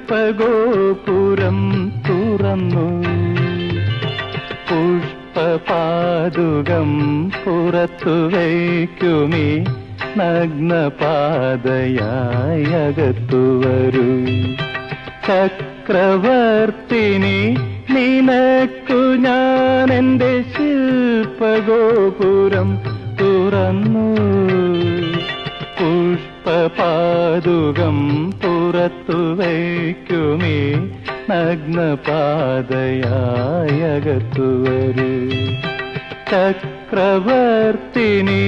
ശില്പഗോപുരം തുറന്നു പുഷ്പപാതുകം പുറത്തു വയ്ക്കുമേ നഗ്നപാതയായി അകത്തു വരൂ ചക്രവർത്തിനി നിനക്കു ഞാൻ എൻ്റെ ശില്പഗോപുരം തുറന്നു പുഷ്പപാതുകം പുറത്തു വയ്ക്കുമേ നഗ്നപാതയായി അകത്തു വരൂ ചക്രവർത്തിനി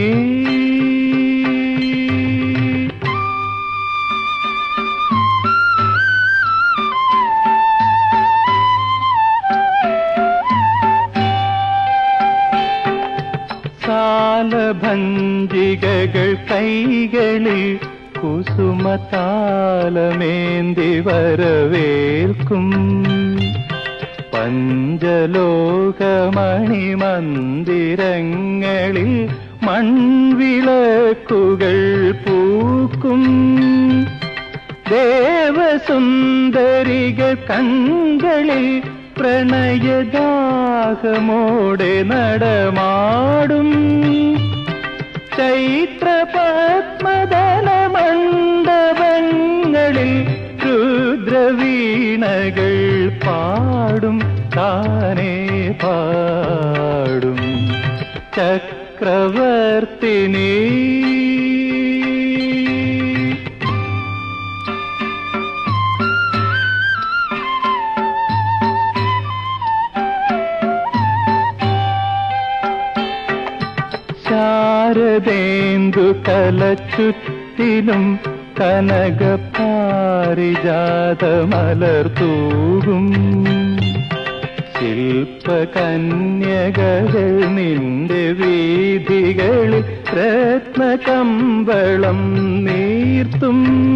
സാലഭഞ്ജികകൾ കൈകളിൽ കുസുമതാലമേന്തി വരവേൽക്കും പഞ്ചലോകമണി മന്ദിരങ്ങളിൽ മൺവിളക്കുകൾ പൂക്കും ദേവസുന്ദരികൾ കൺകളിൽ പ്രണയദാഹമോടെ നടമാടും ചൈത്രപത്മദല മണ്ഡപങ്ങളിൽ രുദ്രവീണകൾ പാടും താനേ പാടും ചക്രവർത്തിനി ശാരദേന്ദു കലച്ചുറ്റിലും കനക പാരിജാത മലർത്തൂകും ശില്പകന്യകൾ നിന്റെ വീഥികളിൽ രത്നകമ്പളം നീർത്തും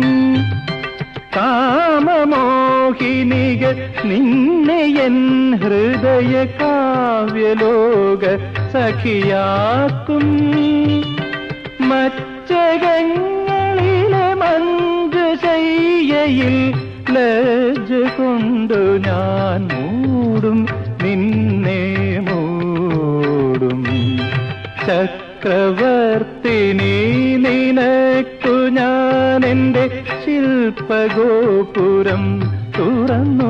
കാമമോഹിനികൾ നിന്നെ എൻ ഹൃദയ കാവ്യലോക സഖിയാക്കും മച്ചകങ്ങളിലെ മഞ്ജുശയ്യയിൽ ലജ്ജ കൊണ്ടു ഞാൻ മൂടും നിന്നെ മൂടും ചക്രവർത്തിനി നിനക്കു ഞാൻ എൻ്റെ ശില്പഗോപുരം തുറന്നു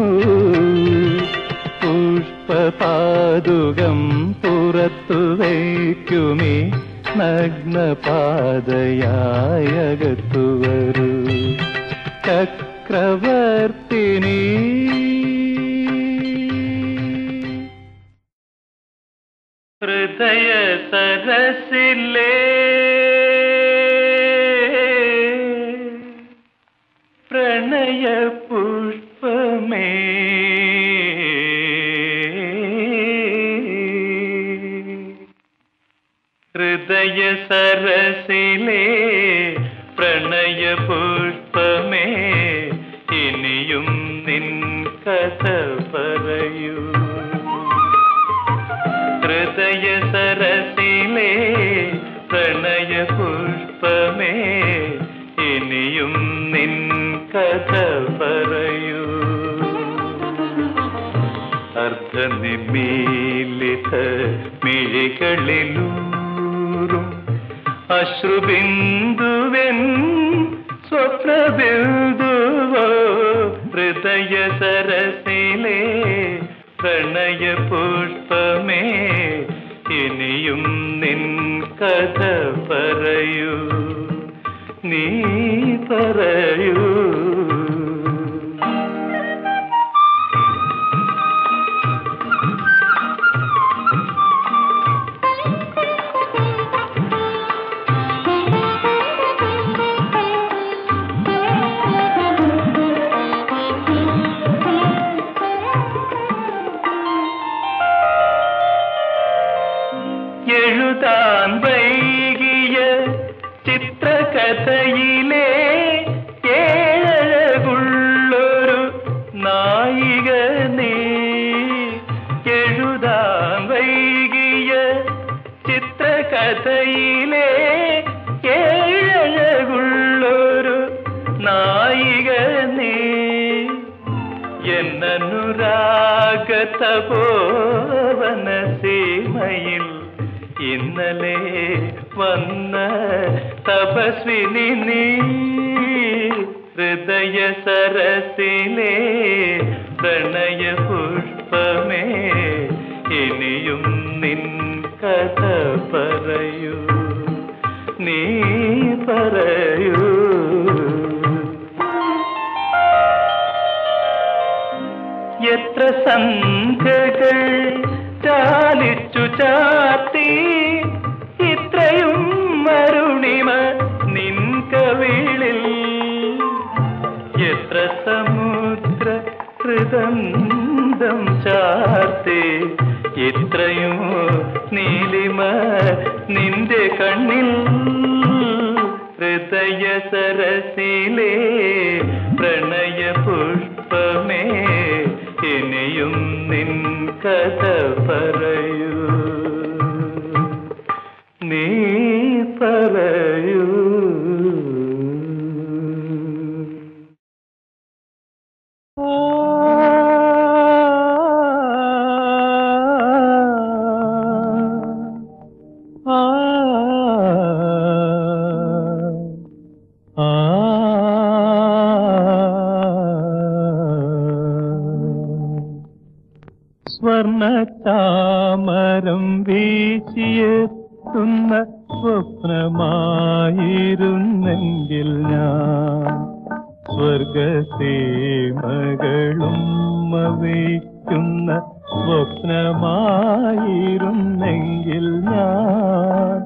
പുഷ്പപാതുകം പുറത്തു വയ്ക്കുമേ നഗ്നപാതയായി അകത്തു വരൂ ചക്രവർത്തിനി ഹൃദയ സരസിലേ പ്രണയ പുഷ്പമേ ഹൃദയ സരസിലേ പ്രണയ പുഷ്പമേ ഇനിയും നിൻ കഥ പറയൂ ഹൃദയ സരസിലേ പ്രണയ പുഷ്പമേ ഇനിയും നിൻ കഥ പറയൂ അർദ്ധനിമീലിത മിഴികളിലൂറും അശ്രുബിന്ദുവൻ സ്വപ്നബിന്ദുവോ ഹൃദയ സരസിലേ പ്രണയ പുഷ്പമേ ഇനിയും നിൻ കഥ പറയൂ നീ പറയൂ എഴുതാൻ വൈകിയ ചിത്രകഥയിലെ ഏഴഴ അനുരാഗതപോവന സീമയിൽ ഇന്നലെ വന്ന തപസ്വിനി നീ ഹൃദയ സരസിലെ പ്രണയ പുഷ്പമേ ഇനിയും നിൻ കഥ പറയൂ നീ പറയൂ എത്ര സംഖ്യകൾ ചാലിച്ചു ചാത്തി ഇത്രയും മരുണിമ നിൻ കവിളിൽ എത്ര സമുദ്ര ഹൃദന്തം ചാർത്തി ഇത്രയും നീലിമ നിന്റെ കണ്ണിൽ ഹൃദയ സരസിലെ പ്രണയ പുഷ്പമേ ഇനിയും നിൻ കഥ പറയൂ നീ പറയൂ സ്വർണതാമരം വീശിയെത്തുന്ന സ്വപ്നമായിരുന്നെങ്കിൽ ഞാൻ സ്വർഗസീമകളും വയ്ക്കുന്ന സ്വപ്നമായിരുന്നെങ്കിൽ ഞാൻ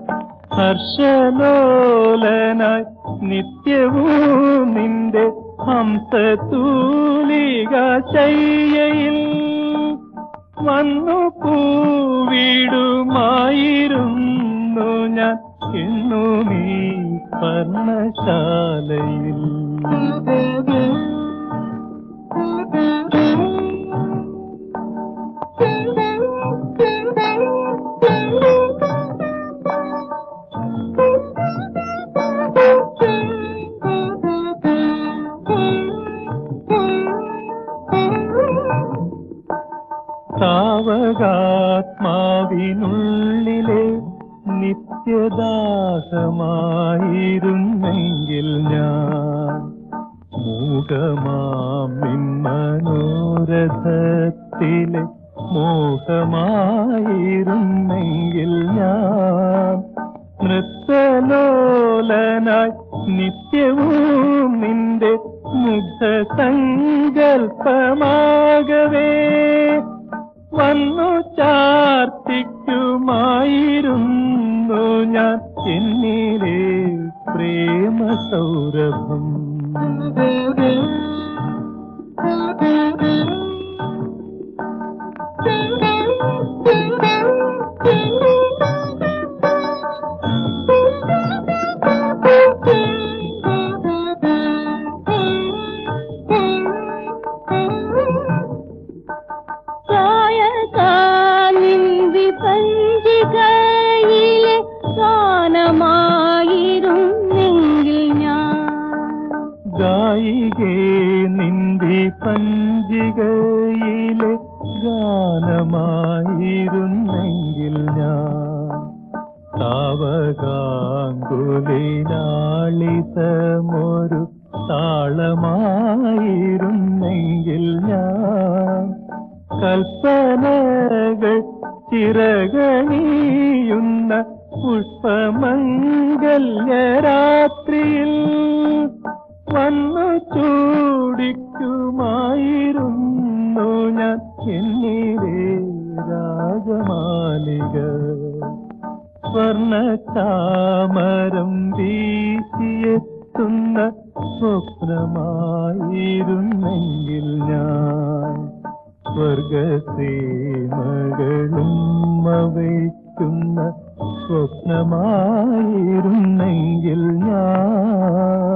ഹർഷലോലനായി നിത്യവും നിന്റെ ഹംസതൂലിക ശയ്യയിൽ വന്നു പൂവിടുമായിരുന്നു ഞാൻ എന്നു നീ പർണശാലയിൽ സാവകാത്മാവിനുള്ളിലെ നിത്യദാസമായിരുന്നെങ്കിൽ ഞാൻ മൂകമാമിൻ മനോരഥത്തിലെ മോഹമായിരുന്നെങ്കിൽ ഞാൻ നൃത്തലോലനായി നിത്യവും നിന്റെ മുഗ്ധ സങ്കൽപ്പമാകവേ വന്നു ചാർത്തിക്കുമായിരുന്നു ഞാൻ എന്നിലെ പ്രേമ സൗരഭം കായകാനിന്തി പഞ്ചികയിലെ ഗാനമായിരുന്നെങ്കിൽ ഞാൻ ഗായികേ നിന്തി പഞ്ചികയിലെ ഗാനമായിരുന്നെങ്കിൽ ഞാൻ താവകാങ്കുലിനാളിതമൊരു താളമായിരുന്നെങ്കിൽ ഞാൻ കൽപ്പനകൾ ചിറകണിയുന്ന പുഷ്പമംഗല്യരാത്രിയിൽ വന്നു ചൂടിക്കുമായിരുന്നു ഞാൻ എന്നിലെ രാജമാലിക സ്വർണചാമരം വീശിയെത്തുന്ന സ്വപ്നമായിരുന്നെങ്കിൽ ഞാൻ സ്വർഗസീമകളും വയ്ക്കുന്ന സ്വപ്നമായിരുന്നെങ്കിൽ ഞാൻ